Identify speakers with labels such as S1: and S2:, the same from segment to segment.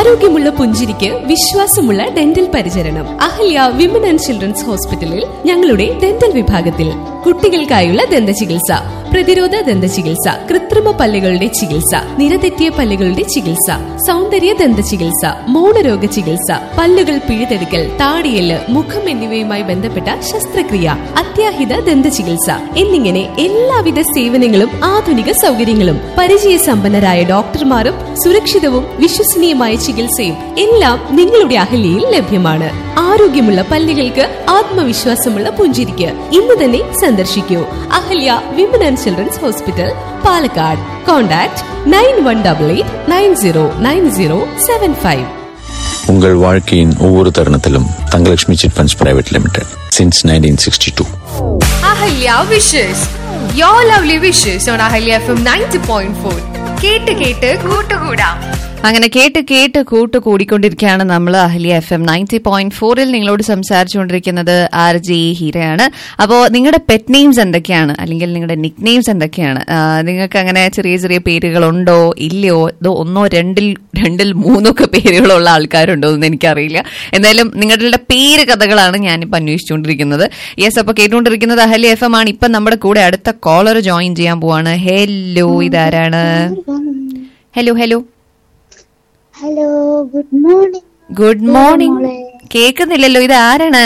S1: ആരോഗ്യമുള്ള പുഞ്ചിരിക്ക് വിശ്വാസമുള്ള ഡെന്റൽ പരിചരണം അഹല്യ വിമൻ ആൻഡ് ചിൽഡ്രൻസ് ഹോസ്പിറ്റലിൽ ഞങ്ങളുടെ ഡെന്റൽ വിഭാഗത്തിൽ കുട്ടികൾക്കായുള്ള ദന്ത ചികിത്സ പ്രതിരോധ ദന്ത ചികിത്സ കൃത്രിമ പല്ലുകളുടെ ചികിത്സ നിരതെറ്റിയ പല്ലുകളുടെ ചികിത്സ സൗന്ദര്യ ദന്ത ചികിത്സ മൗനരോഗ ചികിത്സ പല്ലുകൾ പിഴുതെടുക്കൽ താടിയല് മുഖം എന്നിവയുമായി ബന്ധപ്പെട്ട ശസ്ത്രക്രിയ അത്യാഹിത ദന്ത ചികിത്സ എന്നിങ്ങനെ എല്ലാവിധ സേവനങ്ങളും ആധുനിക സൗകര്യങ്ങളും പരിചയസമ്പന്നരായ ഡോക്ടർമാരും സുരക്ഷിതവും വിശ്വസനീയമായ ചികിത്സയും എല്ലാം നിങ്ങളുടെ അഹല്യയിൽ ലഭ്യമാണ് ആരോഗ്യമുള്ള പല്ലുകൾക്ക് ആത്മവിശ്വാസമുള്ള പുഞ്ചിരിക്ക് ഇന്ന് തന്നെ സന്ദർശിക്കൂ Ahalya women and children's hospital Palakkad contact nine one double eight nine zero nine zero seven five
S2: உங்கள் வாழ்க்கையின் ஒவ்வொரு தருணத்திலும் Thangalakshmi chit funds private limited since nineteen sixty two
S3: Ahalya wishes you lovely wishes on Ahalya F M ninety point four കേട്ട് കേട്ട് കൂട്ടുകൂടാം
S4: അങ്ങനെ കേട്ട് കേട്ട് കൂട്ട് കൂടിക്കൊണ്ടിരിക്കുകയാണ് നമ്മൾ Ahalya F M ninety point ഫോറിൽ നിങ്ങളോട് സംസാരിച്ചുകൊണ്ടിരിക്കുന്നത് ആർ ജി ഹീരയാണ് അപ്പോൾ നിങ്ങളുടെ പെറ്റ് നെയിംസ് എന്തൊക്കെയാണ് അല്ലെങ്കിൽ നിങ്ങളുടെ നിക് നെയിംസ് എന്തൊക്കെയാണ് ആ, നിങ്ങൾക്ക് അങ്ങനെ ചെറിയ ചെറിയ പേരുകളുണ്ടോ ഇല്ലയോ ഇതോ ഒന്നോ രണ്ടിൽ രണ്ടിൽ മൂന്നൊക്കെ പേരുകളുള്ള ആൾക്കാരുണ്ടോ എന്ന് എനിക്കറിയില്ല എന്തായാലും നിങ്ങളുടെ പേര് കഥകളാണ് ഞാനിപ്പോൾ അന്വേഷിച്ചുകൊണ്ടിരിക്കുന്നത് യെസ് അപ്പോൾ കേട്ടുകൊണ്ടിരിക്കുന്നത് അഹല്യ എഫ് എം ആണ് ഇപ്പം നമ്മുടെ കൂടെ അടുത്ത കോളർ ജോയിൻ ചെയ്യാൻ പോവാണ് ഹലോ ഇതാരാണ് hello hello
S5: hello good morning
S4: good morning കേൾക്കുന്നില്ലല്ലോ ഇത് ആരാണ്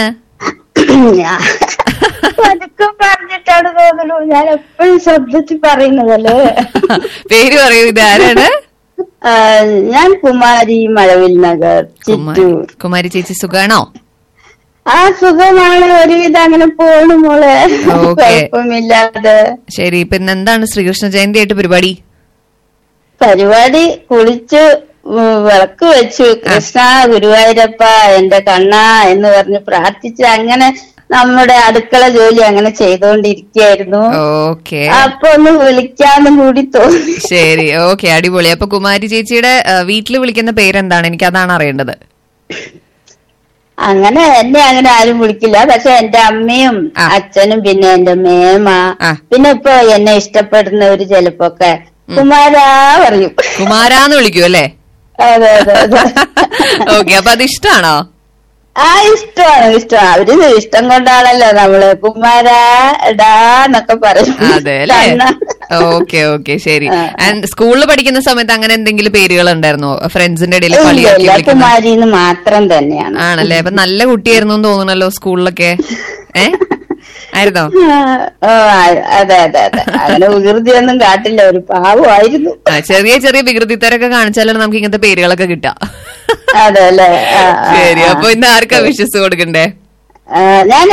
S5: പതുക്കെ പറഞ്ഞിട്ടാണ് തോന്നുന്നു ഞാൻ എപ്പോഴും ശബ്ദത്തിൽ പറയുന്നതല്ലേ
S4: പേര് പറയൂ ഇത് ആരാണ്
S5: ആ, ഞാൻ കുമാരി മഴവിൽ നഗർ
S4: കുമാരി
S5: ചിറ്റൂർ
S4: കുമാരി ചേച്ചി സുഖാണോ
S5: ആ സുഖമാണ് ഒരുവിധം അങ്ങനെ പോണു മോളെ
S4: ഓക്കേ.
S5: കുഴപ്പമില്ലാതെ
S4: ശരി ഇപ്പൊ ഇന്ന് എന്താണ് ശ്രീകൃഷ്ണ ജയന്തി ആയിട്ട് പരിപാടി
S5: പരിപാടി കുളിച്ചു ഉം, വിളക്ക് വെച്ചു കൃഷ്ണ ഗുരുവായൂരപ്പ എന്റെ കണ്ണ എന്ന് പറഞ്ഞ് പ്രാർത്ഥിച്ച് അങ്ങനെ നമ്മുടെ അടുക്കള ജോലി അങ്ങനെ ചെയ്തുകൊണ്ടിരിക്കുകയായിരുന്നു
S4: ഓക്കെ
S5: അപ്പൊ ഒന്ന് വിളിക്കാന്നും കൂടി തോന്നി
S4: ശരി ഓക്കെ അടിപൊളി അപ്പൊ കുമാരി ചേച്ചിയുടെ വീട്ടിൽ വിളിക്കുന്ന പേരെന്താണ് എനിക്ക് അതാണ് അറിയേണ്ടത്
S5: അങ്ങനെ എന്നെ അങ്ങനെ ആരും വിളിക്കില്ല പക്ഷെ എന്റെ അമ്മയും
S4: ആ.
S5: അച്ഛനും പിന്നെ എന്റെ മേമ
S4: ആ.
S5: പിന്നെ ഇപ്പൊ എന്നെ ഇഷ്ടപ്പെടുന്നവര് ചിലപ്പോക്കെ കുമാരാ പറയും
S4: കുമാരാന്ന് വിളിക്കൂ അല്ലേ
S5: അതെ അതെ അതെ
S4: ഓക്കെ അപ്പൊ അത് ഇഷ്ടാണോ
S5: ആ ഇഷ്ടമാണ് ഇഷ്ടമാണ് അവര് ഇഷ്ടം കൊണ്ടാണല്ലോ നമ്മള് കുമാരാ എടാ എന്നൊക്കെ പറയും
S4: അതെ അല്ലേ
S5: കണ്ണ.
S4: ഓക്കെ ഓക്കെ ശരി
S5: ആ,
S4: ആൻഡ് സ്കൂളിൽ പഠിക്കുന്ന സമയത്ത് അങ്ങനെ എന്തെങ്കിലും പേരുകൾ ഉണ്ടായിരുന്നോ ഫ്രണ്ട്സിന്റെ ഇടയിൽ
S5: ഇല്ല,
S4: കളിയാക്കി
S5: ഇല്ല
S4: വിളിക്കുന്ന
S5: കുമാരിന്ന് മാത്രം തന്നെയാണ്
S4: ആണല്ലേ അപ്പൊ നല്ല കുട്ടിയായിരുന്നു എന്ന് തോന്നണല്ലോ സ്കൂളിലൊക്കെ ഏ ആയിരുന്നോ
S5: ആ, ഓ, ആ, അതെ അതെ അതെ അങ്ങനെ വികൃതിയൊന്നും കാട്ടില്ല ഒരു പാവമായിരുന്നു
S4: ആ, ചെറിയ ചെറിയ വികൃതിത്തരൊക്കെ കാണിച്ചാലാണ് നമുക്ക് ഇങ്ങനത്തെ പേരുകളൊക്കെ കിട്ടാ
S5: അതെ അല്ലേ ആ, ആ,
S4: ശരി
S5: ആ.
S4: അപ്പൊ ഇന്ന് ആർക്കാ വിശ്വസ് കൊടുക്കണ്ടേ
S5: ആ, ഞാൻ